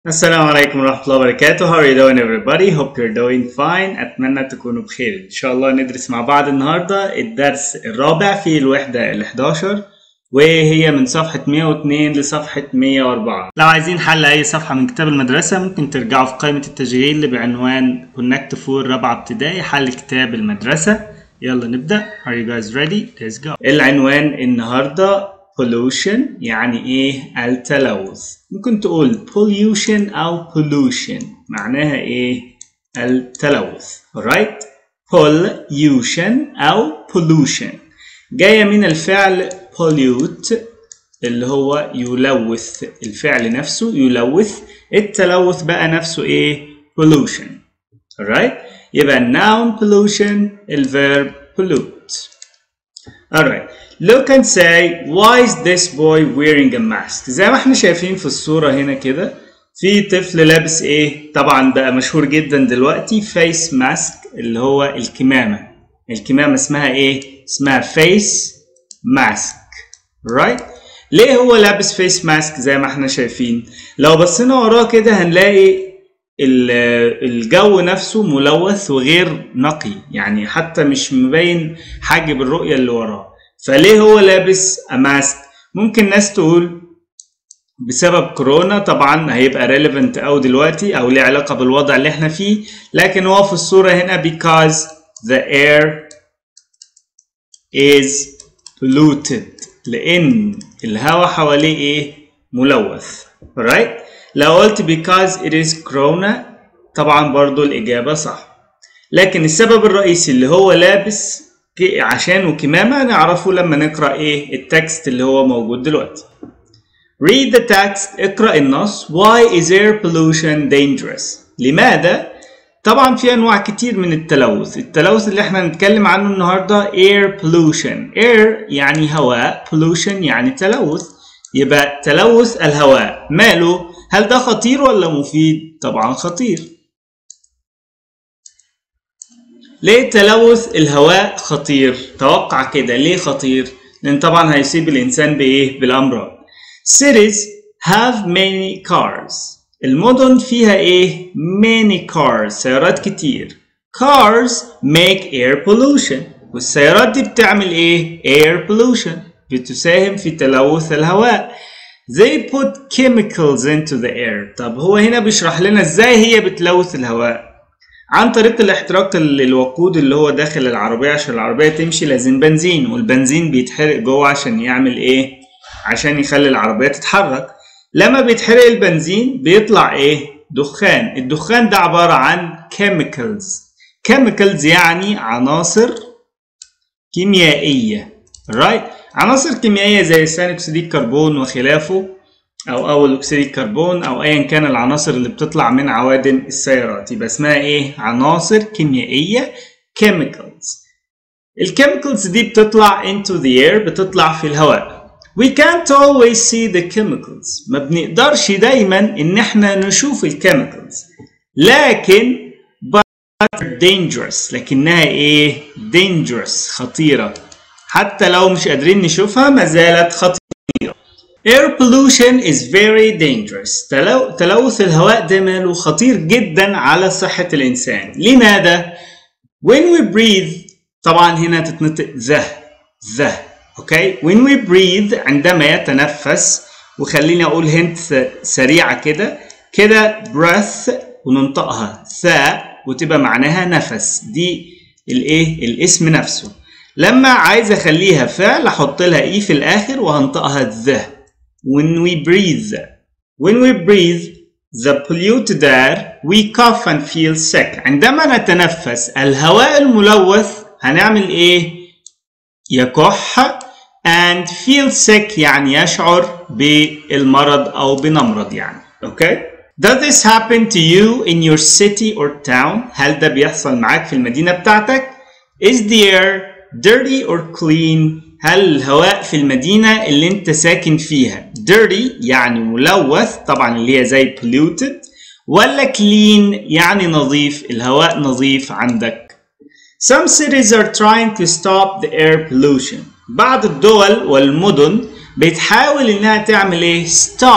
السلام عليكم ورحمة الله وبركاته How are you doing everybody? Hope you're doing fine أتمنى تكونوا بخير إن شاء الله ندرس مع بعض النهاردة الدرس الرابع في الوحدة ال 11 وهي من صفحة 102 لصفحة 104 لو عايزين حل أي صفحة من كتاب المدرسة ممكن ترجعوا في قائمة التشغيل اللي بعنوان Connect for رابعة ابتدائي حل كتاب المدرسة يلا نبدأ Are you guys ready? Let's go العنوان النهاردة pollution يعني ايه التلوث ممكن تقول pollution او pollution معناها ايه التلوث alright pollution او pollution جاية من الفعل pollute اللي هو يلوث الفعل نفسه يلوث التلوث بقى نفسه ايه pollution alright يبقى noun pollution الverb pollute alright look and say why is this boy wearing a mask زي ما احنا شايفين في الصورة هنا كده في طفل لابس ايه طبعا بقى مشهور جدا دلوقتي فيس ماسك اللي هو الكمامة الكمامة اسمها ايه اسمها فيس ماسك right ليه هو لابس فيس ماسك زي ما احنا شايفين لو بصينا وراه كده هنلاقي الجو نفسه ملوث وغير نقي يعني حتى مش مبين حاجب الرؤية اللي وراه فليه هو لابس ماسك ممكن ناس تقول بسبب كورونا طبعا هيبقى ريليفنت او دلوقتي او ليه علاقة بالوضع اللي احنا فيه لكن هو في الصورة هنا because the air is polluted لان الهواء حواليه ايه ملوث right لو قلت because it is corona طبعا برضو الإجابة صح لكن السبب الرئيسي اللي هو لابس عشانه كمامة نعرفه لما نقرأ إيه التكست اللي هو موجود دلوقتي Read the text اقرأ النص Why is air pollution dangerous لماذا طبعا في انواع كتير من التلوث التلوث اللي احنا هنتكلم عنه النهارده air pollution air يعني هواء pollution يعني تلوث يبقى تلوث الهواء ماله هل ده خطير ولا مفيد طبعا خطير ليه تلوث الهواء خطير توقع كده ليه خطير لان طبعا هيصيب الانسان بايه بالامراض cities have many cars المدن فيها ايه many cars سيارات كتير cars make air pollution والسيارات دي بتعمل ايه air pollution بتساهم في تلوث الهواء they put chemicals into the air طب هو هنا بيشرح لنا ازاي هي بتلوث الهواء عن طريق الاحتراق الوقود اللي هو داخل العربية عشان العربية تمشي لازم بنزين والبنزين بيتحرق جوه عشان يعمل ايه عشان يخلي العربية تتحرك لما بيتحرق البنزين بيطلع ايه دخان الدخان ده عبارة عن chemicals chemicals يعني عناصر كيميائية right عناصر كيميائية زي ثاني أكسيد الكربون وخلافه أو أول أكسيد الكربون أو أيا كان العناصر اللي بتطلع من عوادم السيارات يبقى اسمها إيه؟ عناصر كيميائية chemicals الكيميكالز دي بتطلع into the air بتطلع في الهواء We can't always see the chemicals ما بنقدرش دايما إن احنا نشوف الكيميكالز لكن but dangerous لكنها إيه؟ dangerous خطيرة حتى لو مش قادرين نشوفها ما زالت خطيرة. Air pollution is very dangerous. تلو... تلوث الهواء ده ماله خطير جدا على صحة الإنسان. لماذا؟ When we breathe طبعا هنا تتنطق the the اوكي okay? When we breathe عندما يتنفس وخليني أقول هنت سريعة كده كده breath وننطقها ثا وتبقى معناها نفس دي الايه الاسم نفسه لما عايز اخليها فعل احط لها اي في الاخر وهنطقها the when we breathe when we breathe the polluted air we cough and feel sick عندما نتنفس الهواء الملوث هنعمل ايه يكح and feel sick يعني يشعر بالمرض او بنمرض يعني اوكي okay? Does this happen to you in your city or town هل ده بيحصل معاك في المدينة بتاعتك Is the air dirty or clean هل الهواء في المدينة اللي انت ساكن فيها dirty يعني ملوث طبعا اللي هي زي polluted ولا clean يعني نظيف الهواء نظيف عندك Some cities are trying to stop the air pollution بعض الدول والمدن بتحاول انها تعمل ايه stop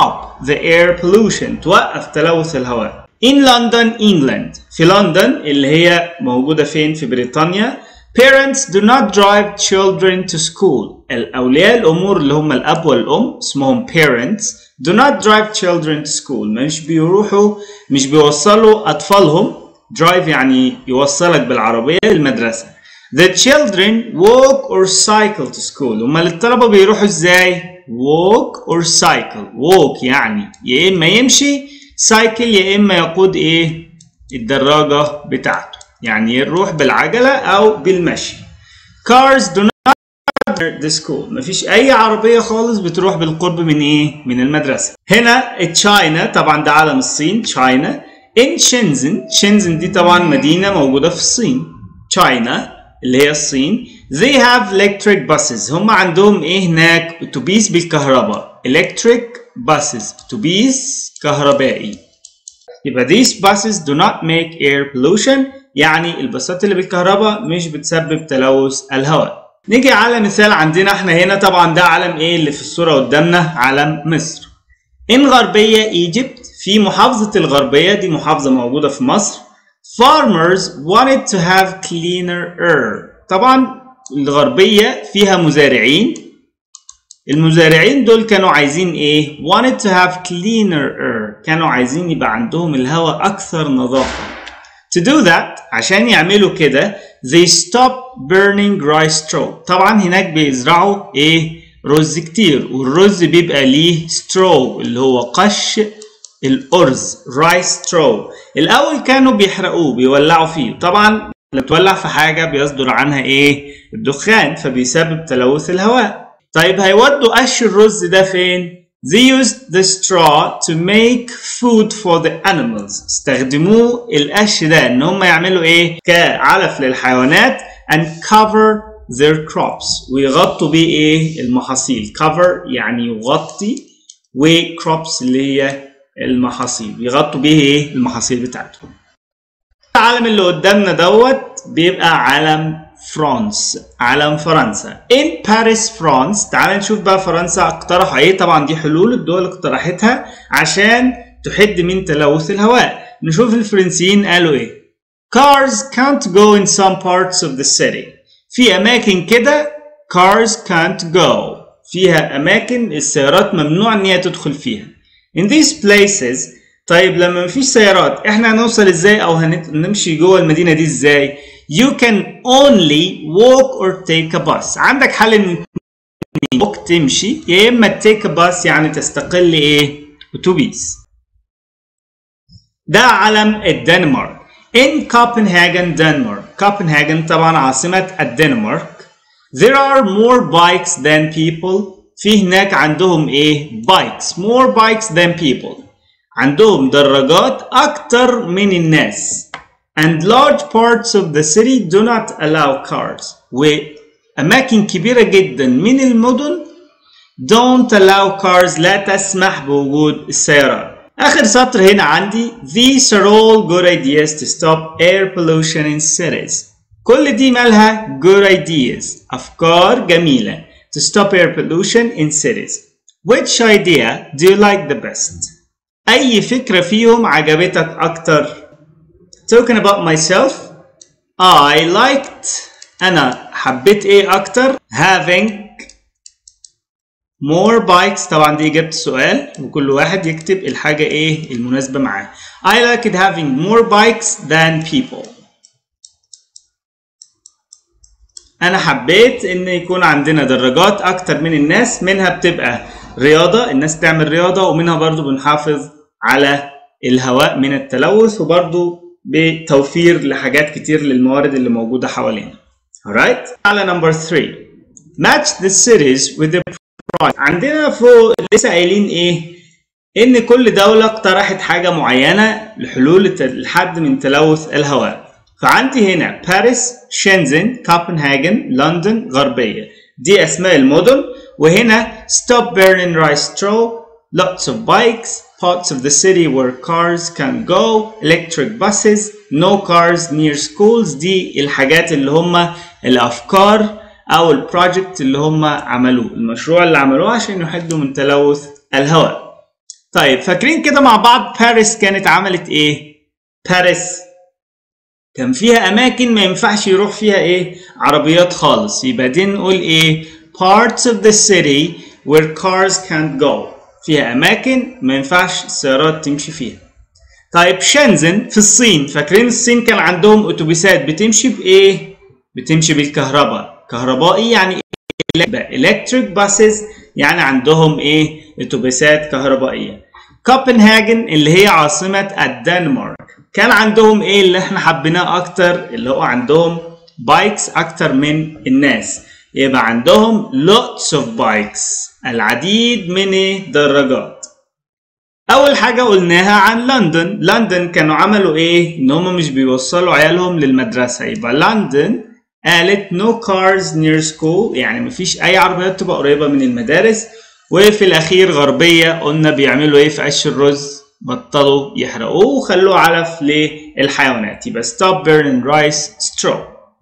the air pollution توقف تلوث الهواء in London England في لندن اللي هي موجودة فين في بريطانيا parents do not drive children to school الأولياء الأمور اللي هم الأب والأم اسمهم parents do not drive children to school مش بيروحوا مش بيوصلوا أطفالهم drive يعني يوصلك بالعربية للمدرسة The children walk or cycle to school أمال الطلبة بيروحوا إزاي walk or cycle walk يعني يا إما يمشي cycle يا إما يقود إيه الدراجة بتاعته يعني يروح بالعجلة أو بالمشي cars do not the school مفيش أي عربية خالص بتروح بالقرب من إيه من المدرسة هنا تشاينا طبعا ده علم الصين تشاينا in شنزن شنزن دي طبعا مدينة موجودة في الصين تشاينا اللي هي الصين they have electric buses هم عندهم ايه هناك اتوبيس بالكهرباء electric buses اتوبيس كهربائي يبقى these buses do not make air pollution يعني الباصات اللي بالكهرباء مش بتسبب تلوث الهواء نيجي على مثال عندنا احنا هنا طبعا ده علم ايه اللي في الصورة قدامنا علم مصر in غربية ايجيبت في محافظة الغربية دي محافظة موجودة في مصر farmers wanted to have cleaner air طبعا الغربية فيها مزارعين المزارعين دول كانوا عايزين ايه wanted to have cleaner air كانوا عايزين يبقى عندهم الهواء اكثر نظافة to do that عشان يعملوا كده they stop burning rice straw طبعا هناك بيزرعوا ايه رز كتير والرز بيبقى ليه straw اللي هو قش الأرز رايس straw الأول كانوا بيحرقوه بيولعوا فيه طبعا لما تولع في حاجة بيصدر عنها إيه؟ الدخان فبيسبب تلوث الهواء طيب هيودوا قش الرز ده فين؟ They used the straw to make food for the animals استخدموه القش ده إن هم يعملوا إيه؟ كعلف للحيوانات and cover their crops ويغطوا بيه إيه؟ المحاصيل cover يعني يغطي وcrops اللي هي المحاصيل يغطوا بيه ايه المحاصيل بتاعتهم العلم اللي قدامنا دوت بيبقى علم فرانس علم فرنسا in Paris France تعال نشوف بقى فرنسا اقترحوا ايه طبعا دي حلول الدول اقترحتها عشان تحد من تلوث الهواء نشوف الفرنسيين قالوا ايه cars can't go in some parts of the city في اماكن كده cars can't go فيها اماكن السيارات ممنوع ان هي تدخل فيها In these places طيب لما مفيش سيارات احنا هنوصل ازاي او هنمشي جوه المدينة دي ازاي you can only walk or take a bus عندك حل ان walk تمشي يا اما take a bus يعني تستقل ايه اتوبيس ده علم الدنمارك in Copenhagen Denmark Copenhagen طبعا عاصمة الدنمارك there are more bikes than people في هناك عندهم ايه bikes more bikes than people عندهم دراجات اكتر من الناس and large parts of the city do not allow cars واماكن كبيرة جدا من المدن don't allow cars لا تسمح بوجود السيارات اخر سطر هنا عندي these are all good ideas to stop air pollution in cities كل دي مالها good ideas افكار جميله to stop air pollution in cities. Which idea do you like the best? أي فكرة فيهم عجبتك أكتر؟ Talking about myself, I liked أنا حبيت إيه أكتر؟ Having more bikes طبعا دي إجابة السؤال وكل واحد يكتب الحاجة إيه المناسبة معاه. I liked having more bikes than people. انا حبيت ان يكون عندنا دراجات اكتر من الناس منها بتبقى رياضة الناس تعمل رياضة ومنها برضو بنحافظ على الهواء من التلوث وبرضو بتوفير لحاجات كتير للموارد اللي موجودة حوالينا alright على نمبر 3 match the cities with the project عندنا فوق لسه قايلين ايه ان كل دولة اقترحت حاجة معينة لحلول الحد من تلوث الهواء فعندي هنا باريس شنزن كوبنهاجن لندن غربية دي أسماء المدن وهنا stop burning rice straw lots of bikes parts of the city where cars can go electric buses no cars near schools دي الحاجات اللي هم الأفكار أو البروجكت اللي هم عملوه المشروع اللي عملوه عشان يحدوا من تلوث الهواء طيب فاكرين كده مع بعض باريس كانت عملت ايه باريس كان فيها اماكن ما ينفعش يروح فيها ايه عربيات خالص يبقى دي نقول ايه parts of the city where cars can't go فيها اماكن ما ينفعش السيارات تمشي فيها طيب شنزن في الصين فاكرين الصين كان عندهم اتوبيسات بتمشي بايه بتمشي بالكهرباء كهربائي يعني electric buses يعني عندهم ايه اتوبيسات كهربائيه كوبنهاجن اللي هي عاصمه الدنمارك كان عندهم ايه اللي احنا حبيناه اكتر اللي هو عندهم بايكس اكتر من الناس يبقى عندهم lots of bikes العديد من الدراجات اول حاجه قلناها عن لندن لندن كانوا عملوا ايه ان هم مش بيوصلوا عيالهم للمدرسه يبقى لندن قالت no cars near school يعني مفيش اي عربيات تبقى قريبه من المدارس وفي الاخير غربيه قلنا بيعملوا ايه في قش الرز بطلوا يحرقوه وخلوه علف للحيوانات يبقى stop burning rice straw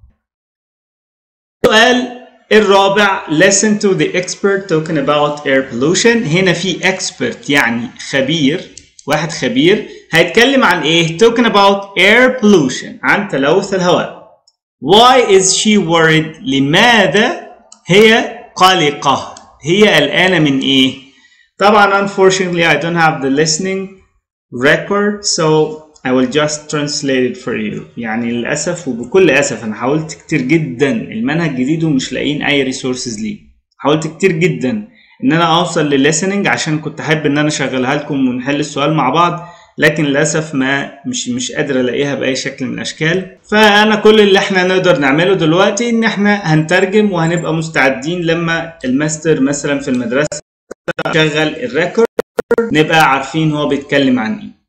السؤال الرابع listen to the expert talking about air pollution هنا في expert يعني خبير واحد خبير هيتكلم عن ايه talking about air pollution عن تلوث الهواء why is she worried لماذا هي قلقة هي قلقانة من ايه طبعا unfortunately I don't have the listening record so I will just translate it for you يعني للأسف وبكل أسف أنا حاولت كتير جدا المنهج جديد ومش لاقيين أي ريسورسز ليه حاولت كتير جدا إن أنا أوصل للlistening عشان كنت أحب إن أنا أشغلها لكم ونحل السؤال مع بعض لكن للأسف ما مش مش قادر ألاقيها بأي شكل من الأشكال فأنا كل اللي إحنا نقدر نعمله دلوقتي إن إحنا هنترجم وهنبقى مستعدين لما الماستر مثلا في المدرسة شغل الريكورد نبقى عارفين هو بيتكلم عن إيه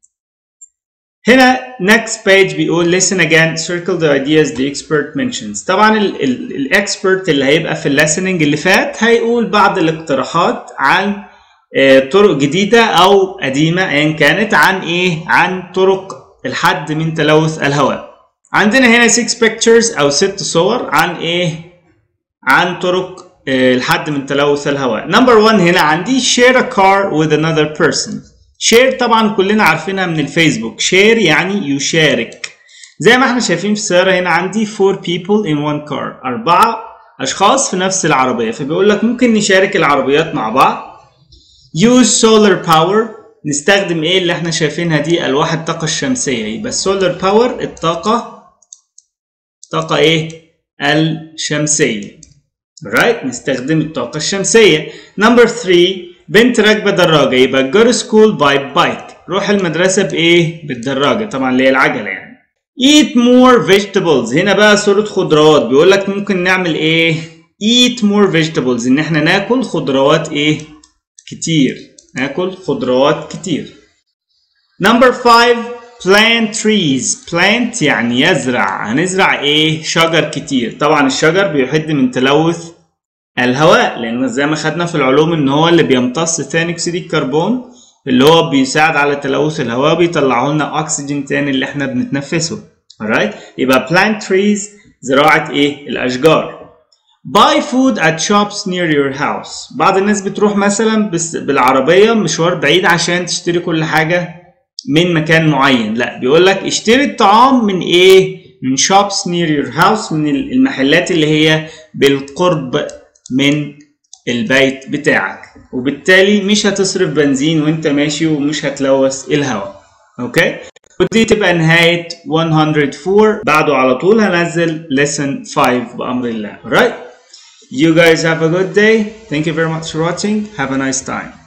هنا next page بيقول listen again circle the ideas the expert mentions طبعا الاكسبرت اللي هيبقى في الليسننج اللي فات هيقول بعض الاقتراحات عن طرق جديدة أو قديمة أيا كانت عن إيه؟ عن طرق الحد من تلوث الهواء. عندنا هنا 6 pictures أو ست صور عن إيه؟ عن طرق الحد من تلوث الهواء. نمبر 1 هنا عندي share a car with another person. شير طبعا كلنا عارفينها من الفيسبوك شير يعني يشارك زي ما احنا شايفين في السيارة هنا عندي 4 people in one car أربعة أشخاص في نفس العربية فبيقول لك ممكن نشارك العربيات مع بعض use solar power نستخدم ايه اللي احنا شايفينها دي ألواح الطاقة الشمسية يبقى السولار باور الطاقة طاقة ايه الشمسية right نستخدم الطاقة الشمسية number 3 بنت راكبه دراجه يبقى go to school by bike روح المدرسه بايه بالدراجه طبعا اللي هي العجله يعني eat more vegetables هنا بقى صوره خضروات بيقول لك ممكن نعمل ايه eat more vegetables ان احنا ناكل خضروات ايه كتير ناكل خضروات كتير number 5 plant trees plant يعني يزرع هنزرع ايه شجر كتير طبعا الشجر بيحد من تلوث الهواء لان زي ما خدنا في العلوم ان هو اللي بيمتص ثاني اكسيد الكربون اللي هو بيساعد على تلوث الهواء بيطلعوا لنا اكسجين تاني اللي احنا بنتنفسه alright يبقى plant trees زراعة ايه الاشجار buy food at shops near your house بعض الناس بتروح مثلا بس بالعربية مشوار بعيد عشان تشتري كل حاجة من مكان معين لا بيقول لك اشتري الطعام من ايه من shops near your house من المحلات اللي هي بالقرب من البيت بتاعك وبالتالي مش هتصرف بنزين وانت ماشي ومش هتلوث الهواء اوكي ودي تبقى نهاية 104 بعده على طول هنزل lesson 5 بأمر الله alright you guys have a good day thank you very much for watching have a nice time